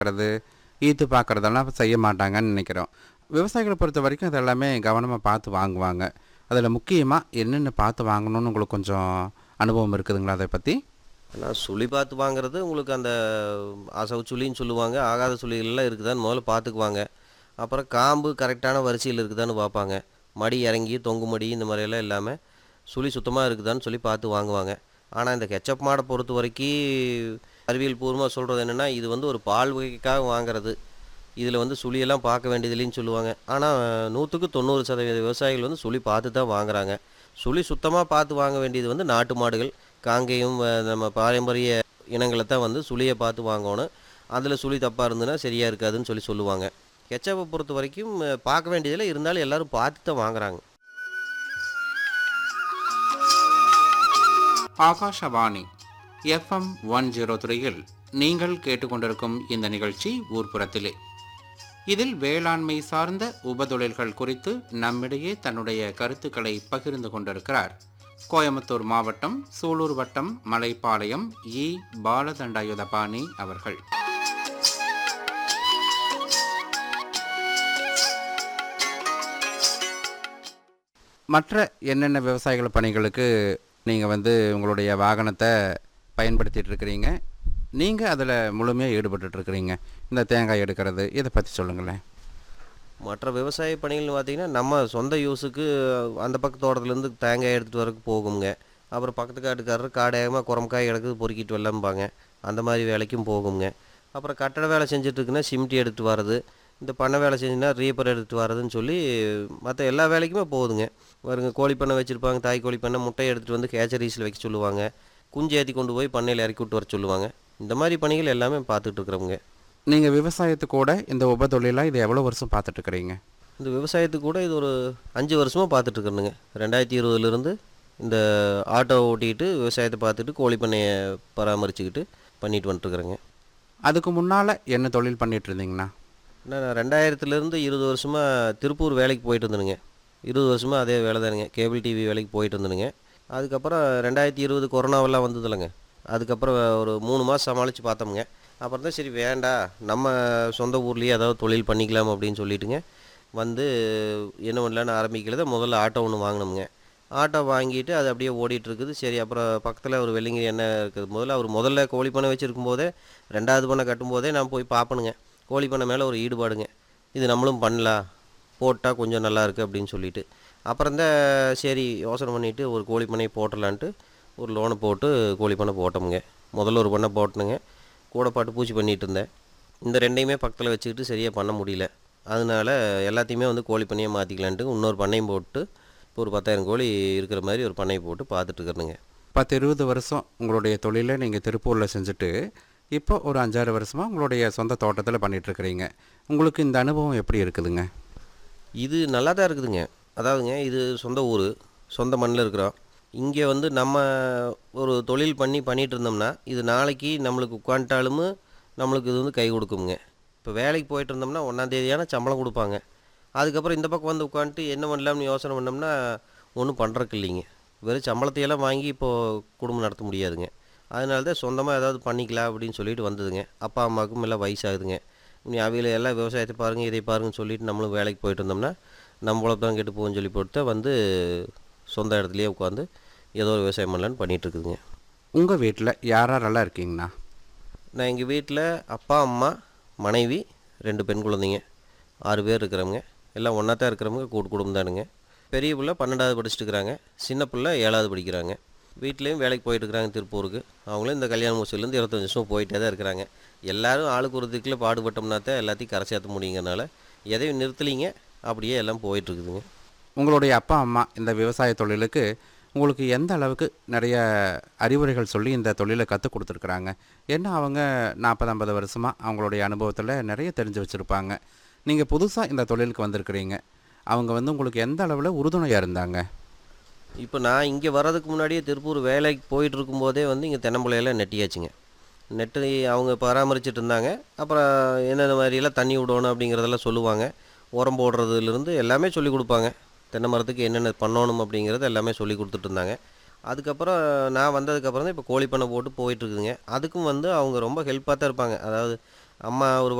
பார்க்கறது ஈத்து பார்க்குறதெல்லாம் செய்ய மாட்டாங்கன்னு நினைக்கிறோம் விவசாயிகளை பொறுத்த வரைக்கும் அது எல்லாமே கவனமாக பார்த்து வாங்குவாங்க அதில் முக்கியமாக என்னென்ன பார்த்து வாங்கணும்னு உங்களுக்கு கொஞ்சம் அனுபவம் இருக்குதுங்களா அதை பற்றி நான் சுழி பார்த்து வாங்குறது உங்களுக்கு அந்த அசவு சுழின்னு சொல்லுவாங்க ஆகாத சுழிகள்லாம் இருக்குதான்னு முதல்ல பார்த்துக்குவாங்க அப்புறம் காம்பு கரெக்டான வரிசையில் இருக்குதான்னு பார்ப்பாங்க மடி இறங்கி தொங்கு மடி இந்த மாதிரியெல்லாம் இல்லாமல் சுழி சுத்தமாக இருக்குதான்னு சொல்லி பார்த்து வாங்குவாங்க ஆனால் இந்த கெச்சப் மாடை பொறுத்த வரைக்கும் அறிவியல் பூர்வமாக சொல்கிறது என்னென்னா இது வந்து ஒரு பால் வகைக்காக வாங்குறது இதில் வந்து சுழியெல்லாம் பார்க்க வேண்டியதில்லைன்னு சொல்லுவாங்க ஆனால் நூற்றுக்கு தொண்ணூறு சதவீத விவசாயிகள் வந்து சுழி பார்த்து தான் வாங்குறாங்க சுழி சுத்தமாக பார்த்து வாங்க வேண்டியது வந்து நாட்டு மாடுகள் காங்கேயம் அஹ், நம்ம பாரம்பரிய இனங்களை தான் வந்து சுழியை பார்த்து வாங்கணும் அதில் சுழி தப்பாக இருந்ததுன்னா சரியாக இருக்காதுன்னு சொல்லி சொல்லுவாங்க கெச்சப்பை பொறுத்த வரைக்கும் அஹ், பார்க்க வேண்டியதில்லை இருந்தாலும் எல்லாரும் பார்த்து தான் வாங்குறாங்க ஆகாஷவாணி எஃப்எம் ஒன் ஜீரோ த்ரீயில் நீங்கள் கேட்டுக்கொண்டிருக்கும் இந்த நிகழ்ச்சி ஊர்ப்புறத்திலே இதில் வேளாண்மை சார்ந்த உபதொழில்கள் குறித்து நம்மிடையே தன்னுடைய கருத்துக்களை பகிர்ந்து கொண்டிருக்கிறார் கோயம்புத்தூர் மாவட்டம் சூலூர் வட்டம் மலைப்பாளையம் இ பாலதண்டாயுதபாணி அவர்கள் மற்ற என்னென்ன விவசாயிகள் பணிகளுக்கு நீங்கள் வந்து உங்களுடைய வாகனத்தை பயன்படுத்திட்டு இருக்கிறீங்க நீங்கள் அதில் முழுமையாக ஈடுபட்டுட்டு இருக்கிறீங்க இந்த தேங்காய் எடுக்கிறது இதை பற்றி சொல்லுங்களேன் மற்ற விவசாய பணிகள்னு பார்த்தீங்கன்னா நம்ம சொந்த யூஸுக்கு அந்த பக்க தோட்டத்துலேருந்து தேங்காய் எடுத்துகிட்டு வரக்கு போகுங்க அப்புறம் பக்கத்து காட்டுக்காரர் காடையமாக குரம்காய் கிடக்குது பொறுக்கிட்டு வரலாம்பாங்க அந்த மாதிரி வேலைக்கும் போகுங்க அப்புறம் கட்டட வேலை செஞ்சுட்ருக்குன்னா சிமெண்ட் எடுத்துகிட்டு வர்றது இந்த பண்ணை வேலை செஞ்சுன்னா ரீப்பர் எடுத்துகிட்டு வர்றதுன்னு சொல்லி மற்ற எல்லா வேலைக்குமே போகுதுங்க வருங்க கோழி பண்ணை வச்சுருப்பாங்க தாய் கோழி பண்ணை முட்டையை எடுத்துகிட்டு வந்து கேச்சரிஸில் வைக்க சொல்லுவாங்க குஞ்சு ஏற்றி கொண்டு போய் பண்ணையில் இறக்கி விட்டு வர சொல்லுவாங்க இந்த மாதிரி பணிகள் எல்லாமே பார்த்துட்டு இருக்கிறவங்க நீங்கள் விவசாயத்துக்கூட இந்த உபதொழிலாக இது எவ்வளோ வருஷம் பார்த்துட்டு இருக்கிறீங்க இந்த விவசாயத்துக்கு கூட இது ஒரு அஞ்சு வருஷமாக பார்த்துட்ருக்கணுங்க ரெண்டாயிரத்தி இருபதுலேருந்து இந்த ஆட்டோ ஓட்டிக்கிட்டு விவசாயத்தை பார்த்துட்டு கோழி பண்ணையை பராமரிச்சுக்கிட்டு பண்ணிட்டு வந்துட்டுருக்குறேங்க அதுக்கு முன்னால் என்ன தொழில் பண்ணிட்டு இருந்தீங்கண்ணா நான் ரெண்டாயிரத்துலேருந்து இருபது வருஷமாக திருப்பூர் வேலைக்கு போயிட்டு இருந்தேனுங்க இருபது வருஷமாக அதே வேலை தானுங்க கேபிள் டிவி வேலைக்கு போயிட்டு இருந்தேனுங்க அதுக்கப்புறம் ரெண்டாயிரத்தி இருபது கொரோனாவெல்லாம் வந்ததில்லைங்க அதுக்கப்புறம் ஒரு மூணு மாதம் சமாளித்து பார்த்தோமுங்க அப்புறம் தான் சரி வேண்டாம் நம்ம சொந்த ஊர்லேயே ஏதாவது தொழில் பண்ணிக்கலாம் அப்படின்னு சொல்லிட்டுங்க வந்து என்ன பண்ணலான்னு ஆரம்பிக்கிறத முதல்ல ஆட்டோ ஒன்று வாங்கினோமுங்க ஆட்டோ வாங்கிட்டு அது அப்படியே ஓடிட்டு இருக்குது சரி அப்புறம் பக்கத்தில் ஒரு வெள்ளிங்கிரி என்ன இருக்குது முதல்ல அவர் முதல்ல கோழி பண்ணை வச்சுருக்கும் போதே ரெண்டாவது பண்ணை கட்டும் போதே நான் போய் பார்ப்பணுங்க கோழி பண்ணை மேலே ஒரு ஈடுபாடுங்க இது நம்மளும் பண்ணலாம் போட்டால் கொஞ்சம் நல்லா இருக்குது அப்படின்னு சொல்லிட்டு அப்புறம் தான் சரி யோசனை பண்ணிவிட்டு ஒரு கோழி பண்ணையை போட்டுடலான்ட்டு ஒரு லோனை போட்டு கோழி பண்ணை போட்டோமுங்க முதல்ல ஒரு பண்ணை போட்டணுங்க கூட பாட்டு பூச்சி பண்ணிகிட்டு இருந்தேன் இந்த ரெண்டையுமே பக்கத்தில் வச்சுக்கிட்டு சரியாக பண்ண முடியல அதனால எல்லாத்தையுமே வந்து கோழி பண்ணையை மாற்றிக்கலான்ட்டு இன்னொரு பண்ணையும் போட்டு இப்போ ஒரு பத்தாயிரம் கோழி இருக்கிற மாதிரி ஒரு பண்ணையை போட்டு பார்த்துட்டு இருக்கிறேனுங்க பத்து இருபது வருஷம் உங்களுடைய தொழிலை நீங்கள் திருப்பூரில் செஞ்சுட்டு இப்போ ஒரு அஞ்சாறு வருஷமாக உங்களுடைய சொந்த தோட்டத்தில் பண்ணிட்டு இருக்கிறீங்க உங்களுக்கு இந்த அனுபவம் எப்படி இருக்குதுங்க இது நல்லா தான் இருக்குதுங்க அதாவதுங்க இது சொந்த ஊர் சொந்த மண்ணில் இருக்கிறோம் இங்கே வந்து நம்ம ஒரு தொழில் பண்ணி பண்ணிட்டு இருந்தோம்னா இது நாளைக்கு நம்மளுக்கு உட்காந்துட்டாலும் நம்மளுக்கு இது வந்து கை கொடுக்குங்க இப்போ வேலைக்கு போயிட்டு இருந்தோம்னா ஒன்றாந்தேதியான சம்பளம் கொடுப்பாங்க அதுக்கப்புறம் இந்த பக்கம் வந்து உட்காந்துட்டு என்ன பண்ணலாம்னு யோசனை பண்ணோம்னா ஒன்றும் பண்ணுறக்கு இல்லைங்க வெறும் சம்பளத்தையெல்லாம் வாங்கி இப்போது குடும்பம் நடத்த முடியாதுங்க அதனால தான் சொந்தமாக ஏதாவது பண்ணிக்கலாம் அப்படின்னு சொல்லிட்டு வந்ததுங்க அப்பா அம்மாவுக்கும் எல்லாம் வயசாகுதுங்க நீ அவையில் எல்லாம் விவசாயத்தை பாருங்கள் இதை பாருங்கன்னு சொல்லிட்டு நம்மளும் வேலைக்கு போயிட்டு இருந்தோம்னா நம்ம தான் கெட்டு போகும்னு சொல்லி போட்டு வந்து சொந்த இடத்துலையே உட்காந்து ஏதோ ஒரு விவசாயம் பண்ணலான்னு பண்ணிட்டு இருக்குதுங்க உங்கள் வீட்டில் யாரெல்லாம் இருக்கீங்கண்ணா நான் எங்கள் வீட்டில் அப்பா அம்மா மனைவி ரெண்டு பெண் குழந்தைங்க ஆறு பேர் இருக்கிறவங்க எல்லாம் ஒன்றா தான் இருக்கிறவங்க கூட்டு குடும்பம் தானுங்க பெரிய பிள்ளை பன்னெண்டாவது படிச்சுட்டு இருக்கிறாங்க சின்ன பிள்ளை ஏழாவது படிக்கிறாங்க வீட்லேயும் வேலைக்கு போயிட்டு இருக்கிறாங்க திருப்பூருக்கு அவங்களும் இந்த கல்யாண முடிச்சதுலேருந்து இருபத்தஞ்சி வருஷம் போயிட்டே தான் இருக்கிறாங்க எல்லாரும் ஆளுக்கு ஒரு திக்கில் பாடுபட்டோம்னா தான் எல்லாத்தையும் கரை சேர்த்த முடியுங்கனால எதையும் நிறுத்தலிங்க அப்படியே எல்லாம் போயிட்டுருக்குதுங்க உங்களுடைய அப்பா அம்மா இந்த விவசாய தொழிலுக்கு உங்களுக்கு எந்த அளவுக்கு நிறைய அறிவுரைகள் சொல்லி இந்த தொழிலை கற்றுக் கொடுத்துருக்குறாங்க ஏன்னா அவங்க நாற்பது ஐம்பது வருஷமாக அவங்களுடைய அனுபவத்தில் நிறைய தெரிஞ்சு வச்சுருப்பாங்க நீங்கள் புதுசாக இந்த தொழிலுக்கு வந்திருக்கிறீங்க அவங்க வந்து உங்களுக்கு எந்த அளவில் உறுதுணையாக இருந்தாங்க இப்போ நான் இங்கே வர்றதுக்கு முன்னாடியே திருப்பூர் வேலைக்கு போயிட்டு இருக்கும்போதே வந்து இங்கே தென்னம்பிள்ளையெல்லாம் நெட்டியாச்சுங்க நெட்டு அவங்க பராமரிச்சுட்டு இருந்தாங்க அப்புறம் என்னென்ன மாதிரியெல்லாம் தண்ணி விடணும் அப்படிங்கிறதெல்லாம் சொல்லுவாங்க உரம் போடுறதுலேருந்து எல்லாமே சொல்லி கொடுப்பாங்க தென்னை மரத்துக்கு என்னென்ன பண்ணணும் அப்படிங்கிறது எல்லாமே சொல்லி கொடுத்துட்டு இருந்தாங்க அதுக்கப்புறம் நான் வந்ததுக்கப்புறம் தான் இப்போ கோழி பண்ணை போட்டு போயிட்டுருக்குதுங்க அதுக்கும் வந்து அவங்க ரொம்ப ஹெல்ப்பாக தான் இருப்பாங்க அதாவது அம்மா ஒரு